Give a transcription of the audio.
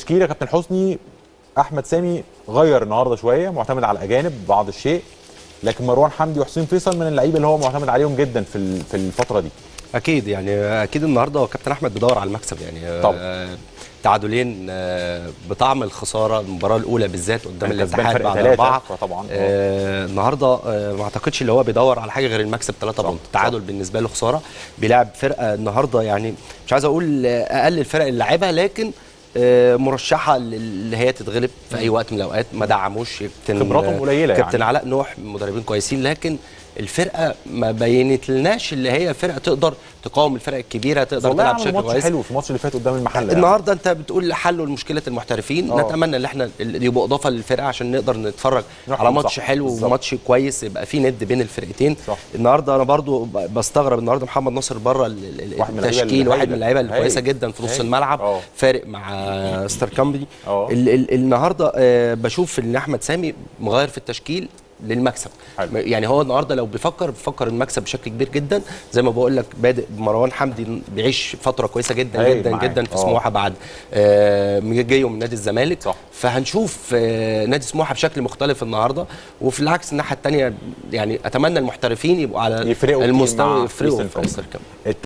التشكيله كابتن حسني احمد سامي غير النهارده شويه معتمد على الاجانب بعض الشيء لكن مروان حمدي وحسين فيصل من اللعيبه اللي هو معتمد عليهم جدا في ال- في الفتره دي اكيد يعني اكيد النهارده هو كابتن احمد بيدور على المكسب يعني طبعا. آه، تعادلين آه، بطعم الخساره المباراه الاولى بالذات قدام كان كسبان الاتحاد فرق بعد ثلاثة، اربعه فطبعا آه النهارده آه ما اعتقدش اللي هو بيدور على حاجه غير المكسب 3 صح، بونت تعادل بالنسبه له خساره بيلعب فرقه النهارده يعني مش عايز اقول آه، اقل الفرق اللي لعبها لكن آه، مرشحه اللي هي تتغلب في اي وقت من الاوقات ما دعموش كابتن خبراتهم قليلة كابتن يعني. علاء نوح مدربين كويسين لكن الفرقه ما بينت لناش اللي هي فرقه تقدر تقاوم الفرق الكبيره تقدر والله تلعب عملوا بشكل ماتش كويس حلو في الماتش اللي فات قدام المحله يعني. النهارده انت بتقول حلوا لمشكله المحترفين آه. نتمنى ان احنا ال- يبقوا اضافه للفرقه عشان نقدر نتفرج نحكم على ماتش صح، حلو بالظبط. وماتش كويس يبقى في ند بين الفرقتين صح. النهارده انا برضو ب- بستغرب النهارده محمد ناصر بره ال- ال- واحد من اللعيبة التشكيل واحد من الهايلة. اللعيبه الكويسه هايل. جدا في نص هايل. الملعب آه. فارق مع ستار كامبري آه. ال- ال- النهارده آه، بشوف ان احمد سامي مغير في التشكيل للمكسب حلو. يعني هو النهارده لو بيفكر بيفكر المكسب بشكل كبير جدا زي ما بقول لك بادئ مروان حمدي بيعيش فتره كويسه جدا هايل جدا معاك. جدا في آه. سموحه بعد آه، جايه من نادي الزمالك صح. فهنشوف آه، نادي سموحه بشكل مختلف النهارده وفي العكس الناحيه الثانيه يعني اتمنى المحترفين يبقوا على يفرقوا كتير المستوى مع يفرقوا إيسترن في كونفرنس. إيسترن كونفرنس.